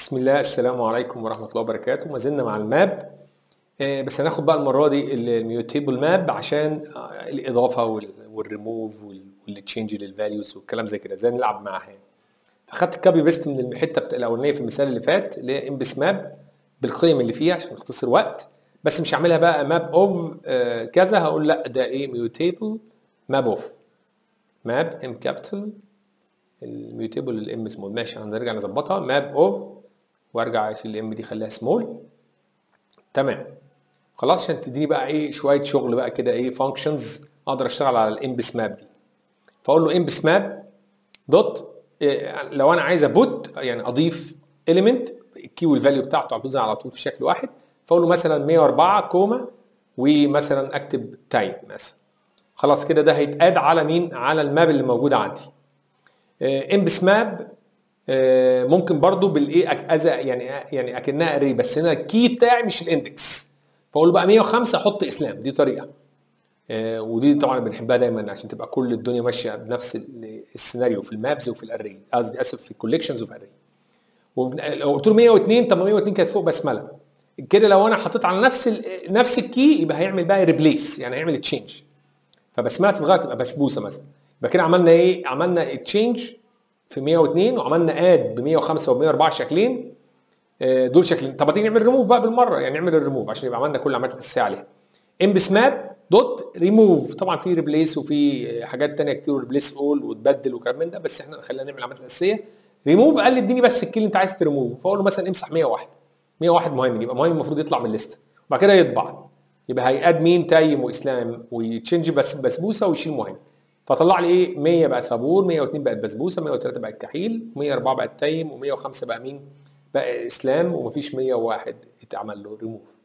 بسم الله السلام عليكم ورحمة الله وبركاته ما زلنا مع الماب آه، بس هناخد بقى المرة دي الميوتيبل ماب عشان آه، الإضافة وال- والريموف وال- والتشينج للفاليوز والكلام زي كده ازاي نلعب معاها يعني. فخدت كابي بيست من الحتة بتا- الأولانية في المثال اللي فات اللي هي امبس ماب بالقيم اللي فيها عشان نختصر وقت بس مش هعملها بقى ماب اوف كذا هقول لا ده ايه ميوتيبل ماب اوف ماب ام كابيتال الميوتيبل الام سمول ماشي هنرجع نظبطها ماب اوف وارجع اشيل الام دي خليها سمول تمام خلاص عشان تديني بقى ايه شويه شغل بقى كده ايه فانكشنز اقدر اشتغل على الامبس ماب دي فاقول له امبس ماب دوت إيه، لو انا عايز ابوت يعني اضيف اليمنت الكي والفاليو بتاعته على طول على طول في شكل واحد فاقول له مثلا 104 كوما ومثلا اكتب تايم مثلا خلاص كده ده هيتقاد على مين على الماب اللي موجود عندي امبس ماب ممكن برضو بالايه أك- أز يعني يعني اكنها اري بس هنا الكي بتاعي مش الاندكس فاقول له بقى 105 احط اسلام دي طريقه آه، ودي طبعا بنحبها دايما عشان تبقى كل الدنيا ماشيه بنفس ال- السيناريو في المابز وفي الاري قصدي اسف في الكوليكشنز وفي الاري لو قلت له 102 طب ما 102 كانت فوق بسمله كده لو انا حطيت على نفس ال نفس الكي يبقى هيعمل بقى ريبليس يعني هيعمل تشينج فبسمله تتغير تبقى بسبوسه مثلا يبقى كده عملنا ايه عملنا تشينج في 102 وعملنا اد ب 105 و 104 شكلين آه، دول شكلين طب ما تيجي نعمل ريموف بقى بالمره يعني نعمل الريموف عشان يبقى عملنا كل العمليات الاساسيه عليها امبس ماب دوت ريموف طبعا في ريبليس وفي حاجات تانية كتير ريبليس اول وتبدل وكلام من ده بس احنا خلينا نعمل العمليات الاساسيه ريموف قال لي اديني بس الكي اللي انت عايز تريموف فاقول له مثلا امسح 101 101 مهم يبقى مهم المفروض يطلع من الليسته وبعد كده يطبع يبقى هيقاد مين تايم واسلام ويتشنج بس بسبوسه ويشيل مهم فطلع لي ايه 100 بقى صابور 102 بقت بسبوسه 103 بقت كحيل 104 بقت تايم و105 بقى مين بقى اسلام ومفيش 101 اتعمل له ريموف